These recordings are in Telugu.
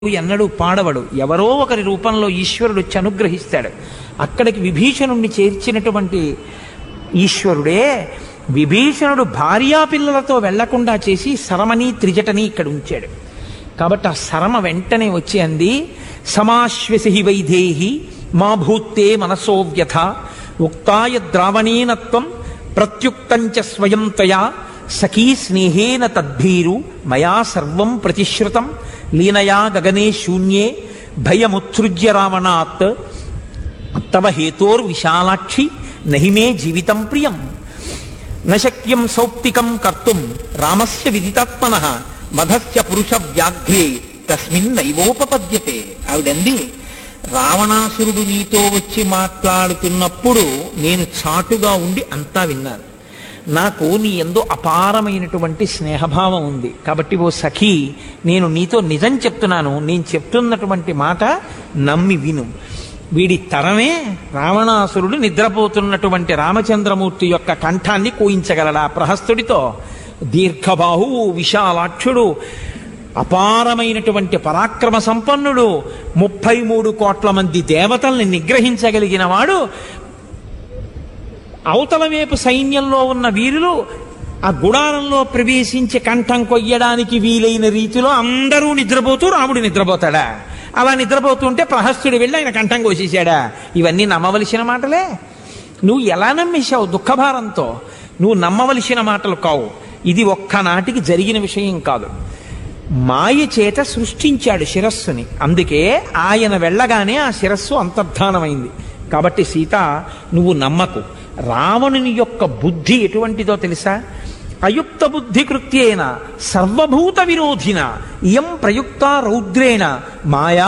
ఎన్నడూ పాడవడు ఎవరో ఒకరి రూపంలో ఈశ్వరుడు వచ్చి అనుగ్రహిస్తాడు అక్కడికి విభీషణుణ్ణి చేర్చినటువంటి ఈశ్వరుడే విభీషణుడు భార్యా పిల్లలతో వెళ్లకుండా చేసి సరమని త్రిజటని ఇక్కడ ఉంచాడు కాబట్టి ఆ సరమ వెంటనే వచ్చి అంది సమాశ్వసి వైదేహి మా భూత్తే మనసో వ్యథ ఉక్తాయ ద్రావణీనత్వం ప్రత్యుక్తంచ స్వయం త్వయా సఖీ స్నేహేన తద్భీరు మయా సర్వం ప్రతిశ్రుతం లీనయా గగనే శూన్యే భయముత్సృజ్య రావణాత్ తవ హేతోర్విశాలాక్షి నహిమే జీవితం ప్రియం నశక్యం సౌప్తికం కర్తుం రామస్య విదితాత్మన మధస్య పురుష వ్యాఘ్రే తస్మిన్ నైవోపపద్యతే ఆవిడంది రావణాసురుడు నీతో వచ్చి మాట్లాడుతున్నప్పుడు నేను చాటుగా ఉండి అంతా విన్నాను నాకు నీ ఎందు అపారమైనటువంటి స్నేహభావం ఉంది కాబట్టి ఓ సఖీ నేను నీతో నిజం చెప్తున్నాను నేను చెప్తున్నటువంటి మాట నమ్మి విను వీడి తరమే రావణాసురుడు నిద్రపోతున్నటువంటి రామచంద్రమూర్తి యొక్క కంఠాన్ని కోయించగలడా ప్రహస్తుడితో దీర్ఘబాహు విశాలాక్షుడు అపారమైనటువంటి పరాక్రమ సంపన్నుడు ముప్పై మూడు కోట్ల మంది దేవతల్ని నిగ్రహించగలిగిన వాడు అవతల వైపు సైన్యంలో ఉన్న వీరులు ఆ గుడారంలో ప్రవేశించి కంఠం కొయ్యడానికి వీలైన రీతిలో అందరూ నిద్రపోతూ రాముడు నిద్రపోతాడా అలా నిద్రపోతుంటే ప్రహస్తుడు వెళ్ళి ఆయన కంఠం కోసేశాడా ఇవన్నీ నమ్మవలసిన మాటలే నువ్వు ఎలా నమ్మేశావు దుఃఖభారంతో నువ్వు నమ్మవలసిన మాటలు కావు ఇది ఒక్కనాటికి జరిగిన విషయం కాదు మాయ చేత సృష్టించాడు శిరస్సుని అందుకే ఆయన వెళ్ళగానే ఆ శిరస్సు అంతర్ధానమైంది కాబట్టి సీత నువ్వు నమ్మకు రావణుని యొక్క బుద్ధి ఎటువంటిదో తెలుసా అయుక్త బుద్ధి కృత్యేన సర్వభూత విరోధిన ఇయం ప్రయుక్త రౌద్రేణ మాయా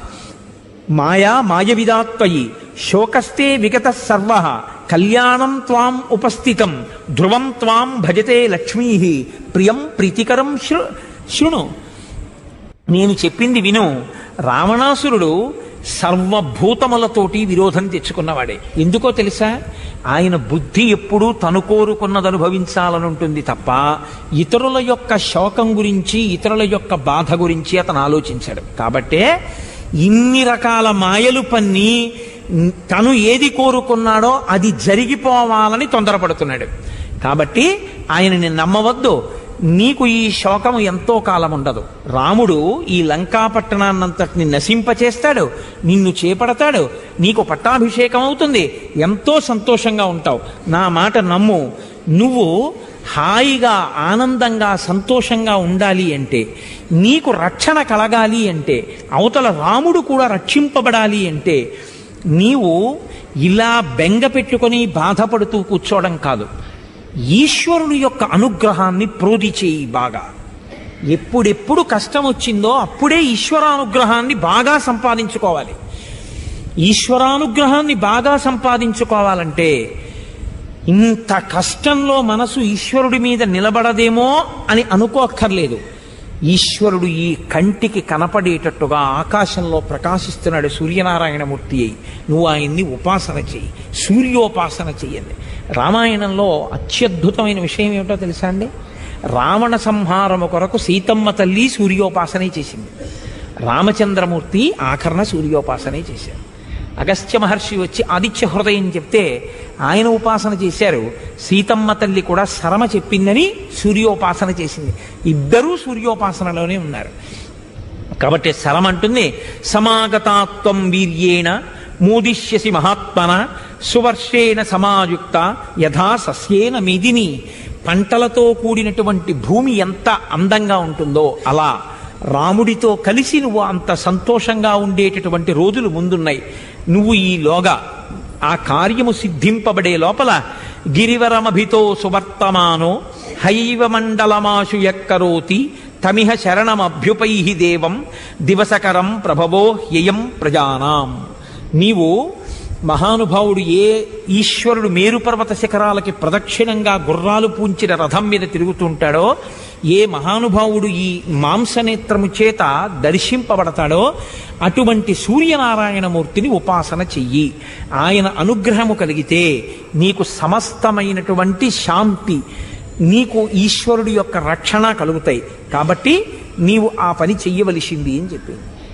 మాయా మాయవిదాత్వయి శోకస్తే విగత సర్వ కళ్యాణం త్వాం ఉపస్థితం ధ్రువం త్వాం భజతే లక్ష్మీ ప్రియం ప్రీతికరం శృ శృణు నేను చెప్పింది విను రావణాసురుడు సర్వభూతములతోటి విరోధం తెచ్చుకున్నవాడే ఎందుకో తెలుసా ఆయన బుద్ధి ఎప్పుడూ తను కోరుకున్నది అనుభవించాలని ఉంటుంది తప్ప ఇతరుల యొక్క శోకం గురించి ఇతరుల యొక్క బాధ గురించి అతను ఆలోచించాడు కాబట్టే ఇన్ని రకాల మాయలు పన్ని తను ఏది కోరుకున్నాడో అది జరిగిపోవాలని తొందరపడుతున్నాడు కాబట్టి ఆయనని నమ్మవద్దు నీకు ఈ శోకము ఎంతో కాలం ఉండదు రాముడు ఈ లంకాపట్టణాన్నంతటిని నశింపచేస్తాడు నిన్ను చేపడతాడు నీకు పట్టాభిషేకం అవుతుంది ఎంతో సంతోషంగా ఉంటావు నా మాట నమ్ము నువ్వు హాయిగా ఆనందంగా సంతోషంగా ఉండాలి అంటే నీకు రక్షణ కలగాలి అంటే అవతల రాముడు కూడా రక్షింపబడాలి అంటే నీవు ఇలా బెంగ పెట్టుకొని బాధపడుతూ కూర్చోవడం కాదు ఈశ్వరుని యొక్క అనుగ్రహాన్ని ప్రోధి చేయి బాగా ఎప్పుడెప్పుడు కష్టం వచ్చిందో అప్పుడే ఈశ్వరానుగ్రహాన్ని బాగా సంపాదించుకోవాలి ఈశ్వరానుగ్రహాన్ని బాగా సంపాదించుకోవాలంటే ఇంత కష్టంలో మనసు ఈశ్వరుడి మీద నిలబడదేమో అని అనుకోక్కర్లేదు ఈశ్వరుడు ఈ కంటికి కనపడేటట్టుగా ఆకాశంలో ప్రకాశిస్తున్నాడు సూర్యనారాయణమూర్తి అయి నువ్వు ఆయన్ని ఉపాసన చెయ్యి సూర్యోపాసన చెయ్యండి రామాయణంలో అత్యద్భుతమైన విషయం ఏమిటో తెలుసా అండి రావణ సంహారము కొరకు సీతమ్మ తల్లి సూర్యోపాసనే చేసింది రామచంద్రమూర్తి ఆఖరణ సూర్యోపాసనే చేశారు అగస్త్య మహర్షి వచ్చి ఆదిత్య హృదయం చెప్తే ఆయన ఉపాసన చేశారు సీతమ్మ తల్లి కూడా సరమ చెప్పిందని సూర్యోపాసన చేసింది ఇద్దరూ సూర్యోపాసనలోనే ఉన్నారు కాబట్టి సరమ అంటుంది సమాగతాత్వం వీర్యేణ మోదిష్యసి మహాత్మన సువర్షేణ సమాయుక్త యథా సస్యేన మిదిని పంటలతో కూడినటువంటి భూమి ఎంత అందంగా ఉంటుందో అలా రాముడితో కలిసి నువ్వు అంత సంతోషంగా ఉండేటటువంటి రోజులు ముందున్నాయి నువ్వు ఈలోగా ఆ కార్యము సిద్ధింపబడే లోపల గిరివరమభితో సువర్తమానో హైవ మండలమాశు ఎక్కరోతి తమిహ శరణమభ్యుపై దేవం దివసకరం ప్రభవో హ్యయం ప్రజానాం నీవు మహానుభావుడు ఏ ఈశ్వరుడు మేరుపర్వత శిఖరాలకి ప్రదక్షిణంగా గుర్రాలు పూంచిన రథం మీద తిరుగుతుంటాడో ఏ మహానుభావుడు ఈ మాంసనేత్రము చేత దర్శింపబడతాడో అటువంటి సూర్యనారాయణమూర్తిని ఉపాసన చెయ్యి ఆయన అనుగ్రహము కలిగితే నీకు సమస్తమైనటువంటి శాంతి నీకు ఈశ్వరుడి యొక్క రక్షణ కలుగుతాయి కాబట్టి నీవు ఆ పని చెయ్యవలసింది అని చెప్పింది